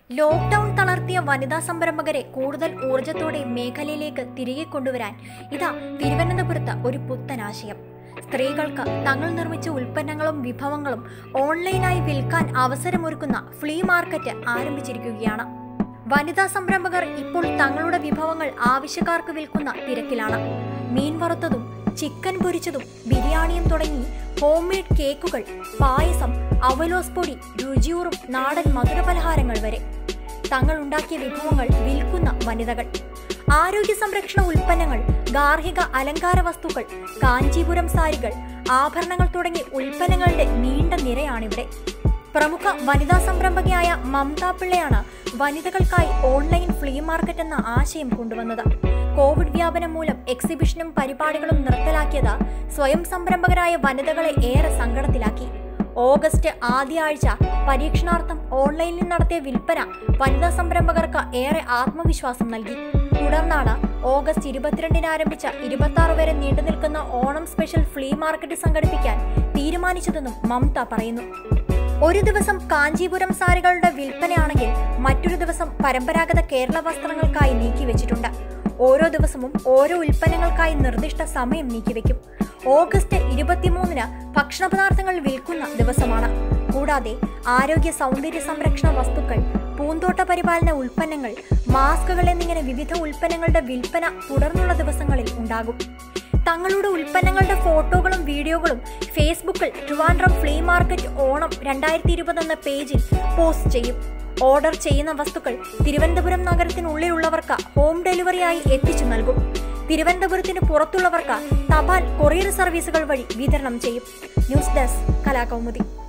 lockdown തളർത്തിയ വനിതാ സംരംഭകരെ കൂടുതൽ ഊർജത്തോടെ മേഖലയിലേക്ക് തിരികെ കൊണ്ടുവരാൻ ഇതാ തിരുവനന്തപുരത്ത് ഒരു പുത്തനാശയം സ്ത്രീകൾക്ക് തങ്ങൾ നിർമ്മിച്ച ഉൽപ്പന്നങ്ങളും വിഭവങ്ങളും ഓൺലൈനായി വിൽക്കാൻ അവസരമൊരുക്കുന്ന ഫ്ലീ മാർക്കറ്റ് ആരംഭിച്ചിരിക്കുകയാണ് വനിതാ സംരംഭകർ ഇപ്പോൾ തങ്ങളുടെ വിഭവങ്ങൾ ആവശ്യക്കാർക്ക് വിൽക്കുന്ന തിരക്കിലാണ് മീൻ വറുത്തതും ചിക്കൻ പൊരിച്ചതും ബിരിയാണിയും തുടങ്ങി ഹോം മെയ്ഡ് കേക്കുകൾ പായസം അവലോസ് പൊടി രുചിയൂറും നാടൻ മധുരപലഹാരങ്ങൾ വരെ തങ്ങൾ ഉണ്ടാക്കിയ വിഭവങ്ങൾ വിൽക്കുന്ന വനിതകൾ ആരോഗ്യ സംരക്ഷണ ഉൽപ്പന്നങ്ങൾ ഗാർഹിക അലങ്കാര വസ്തുക്കൾ കാഞ്ചീപുരം സാരികൾ ആഭരണങ്ങൾ തുടങ്ങി ഉൽപ്പന്നങ്ങളുടെ നീണ്ട നിരയാണിവിടെ പ്രമുഖ വനിതാ സംരംഭകയായ മമത പിള്ളയാണ് വനിതകൾക്കായി ഓൺലൈൻ ഫ്ലീ മാർക്കറ്റ് എന്ന ആശയം കൊണ്ടുവന്നത് കോവിഡ് വ്യാപനം മൂലം എക്സിബിഷനും പരിപാടികളും നിർത്തലാക്കിയത് സ്വയം സംരംഭകരായ വനിതകളെ ഏറെ സങ്കടത്തിലാക്കി ഓഗസ്റ്റ് ആദ്യ ആഴ്ച പരീക്ഷണാർത്ഥം ഓൺലൈനിൽ നടത്തിയ വിൽപ്പന വനിതാ സംരംഭകർക്ക് ഏറെ ആത്മവിശ്വാസം നൽകി തുടർന്നാണ് ഓഗസ്റ്റ് ഇരുപത്തിരണ്ടിന് ആരംഭിച്ച ഇരുപത്തി ആറ് വരെ നീണ്ടു നിൽക്കുന്ന ഓണം സ്പെഷ്യൽ ഫ്ലീ മാർക്കറ്റ് സംഘടിപ്പിക്കാൻ തീരുമാനിച്ചതെന്നും മമത പറയുന്നു ഒരു ദിവസം കാഞ്ചീപുരം സാരികളുടെ വിൽപ്പനയാണെങ്കിൽ മറ്റൊരു ദിവസം പരമ്പരാഗത കേരള വസ്ത്രങ്ങൾക്കായി നീക്കിവെച്ചിട്ടുണ്ട് ഓരോ ദിവസവും ഓരോ ഉൽപ്പന്നങ്ങൾക്കായി നിർദ്ദിഷ്ട സമയം നീക്കിവെക്കും ഓഗസ്റ്റ് ഇരുപത്തിമൂന്നിന് ഭക്ഷണപദാർത്ഥങ്ങൾ വിൽക്കുന്ന ദിവസമാണ് കൂടാതെ ആരോഗ്യ സൗന്ദര്യ സംരക്ഷണ വസ്തുക്കൾ പൂന്തോട്ട പരിപാലന ഉൽപ്പന്നങ്ങൾ മാസ്കുകൾ എന്നിങ്ങനെ വിവിധ ഉൽപ്പന്നങ്ങളുടെ വിൽപ്പന തുടർന്നുള്ള ദിവസങ്ങളിൽ ഉണ്ടാകും തങ്ങളുടെ ഉൽപ്പന്നങ്ങളുടെ ഫോട്ടോകളും വീഡിയോകളും ഫേസ്ബുക്കിൽ ട്രിവാൻഡ്രം ഫ്ലീ മാർക്കറ്റ് ഓണം രണ്ടായിരത്തി ഇരുപത് എന്ന പേജിൽ പോസ്റ്റ് ചെയ്യും ഓർഡർ ചെയ്യുന്ന വസ്തുക്കൾ തിരുവനന്തപുരം നഗരത്തിനുള്ളിലുള്ളവർക്ക് ഹോം ഡെലിവറിയായി എത്തിച്ചു നൽകും തിരുവനന്തപുരത്തിന് പുറത്തുള്ളവർക്ക് തപാൽ കൊറിയർ സർവീസുകൾ വഴി വിതരണം ചെയ്യും ന്യൂസ് ഡെസ്ക് കലാകൗമുദി